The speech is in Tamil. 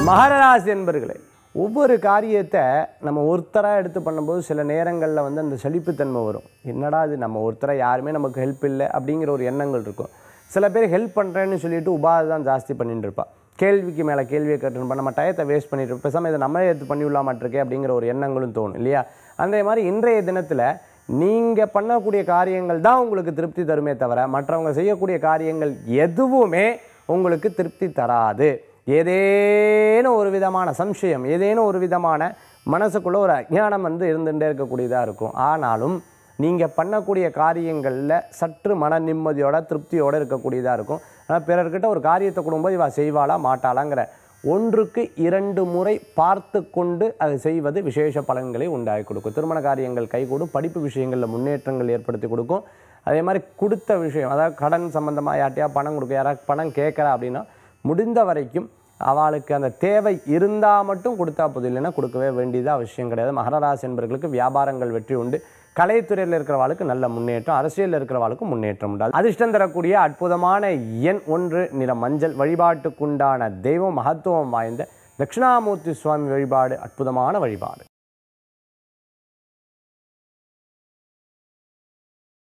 மகராசி என்பர்களே ஒவ்வொரு காரியத்தை நம்ம ஒருத்தராக எடுத்து பண்ணும்போது சில நேரங்களில் வந்து அந்த சலிப்புத்தன்மை வரும் என்னடா இது நம்ம ஒருத்தரை யாருமே நமக்கு ஹெல்ப் இல்லை அப்படிங்கிற ஒரு எண்ணங்கள் இருக்கும் சில பேர் ஹெல்ப் பண்ணுறேன்னு சொல்லிட்டு உபாதை தான் ஜாஸ்தி பண்ணிட்டு இருப்பா கேள்விக்கு மேலே கேள்வியை கேட்டுருப்பா நம்ம டயத்தை வேஸ்ட் பண்ணிட்டு இருப்போம் பேசாமல் இதை நம்மளே எடுத்து பண்ணி விடலாமாட்டிருக்கே அப்படிங்கிற ஒரு எண்ணங்களும் தோணும் இல்லையா அந்த மாதிரி இன்றைய தினத்தில் நீங்கள் பண்ணக்கூடிய காரியங்கள் தான் உங்களுக்கு திருப்தி தருமே தவிர மற்றவங்க செய்யக்கூடிய காரியங்கள் எதுவுமே உங்களுக்கு திருப்தி தராது ஏதேனும் ஒரு விதமான சம்சயம் ஏதேனும் ஒரு விதமான மனசுக்குள்ள ஒரு அஜ்ஞானம் வந்து இருந்துகிட்டே இருக்கக்கூடியதாக இருக்கும் ஆனாலும் நீங்கள் பண்ணக்கூடிய காரியங்களில் சற்று மன நிம்மதியோட திருப்தியோட இருக்கக்கூடியதாக இருக்கும் ஆனால் பிறர்கிட்ட ஒரு காரியத்தை கொடுக்கும்போது இவ செய்வாளா மாட்டாளாங்கிற ஒன்றுக்கு இரண்டு முறை பார்த்து கொண்டு அது செய்வது விசேஷ பலன்களை உண்டாகி கொடுக்கும் திருமண காரியங்கள் கைகூடும் படிப்பு விஷயங்களில் முன்னேற்றங்கள் ஏற்படுத்தி கொடுக்கும் அதே மாதிரி கொடுத்த விஷயம் அதாவது கடன் சம்மந்தமாக யார்ட்டையா பணம் கொடுக்க யாராவது பணம் கேட்குறா அப்படின்னா முடிந்த வரைக்கும் அவளுக்கு அந்த தேவை இருந்தால் மட்டும் கொடுத்தா போதும் இல்லைன்னா கொடுக்கவே வேண்டியது அவசியம் கிடையாது மகரராசி என்பவர்களுக்கு வியாபாரங்கள் வெற்றி உண்டு கலைத்துறையில் இருக்கிறவாளுக்கு நல்ல முன்னேற்றம் அரசியலில் இருக்கிறவாளுக்கு முன்னேற்றம் உண்டு அதிர்ஷ்டம் தரக்கூடிய அற்புதமான எண் ஒன்று நிற மஞ்சள் வழிபாட்டுக்குண்டான தெய்வம் மகத்துவம் வாய்ந்த தட்சிணாமூர்த்தி சுவாமி வழிபாடு அற்புதமான வழிபாடு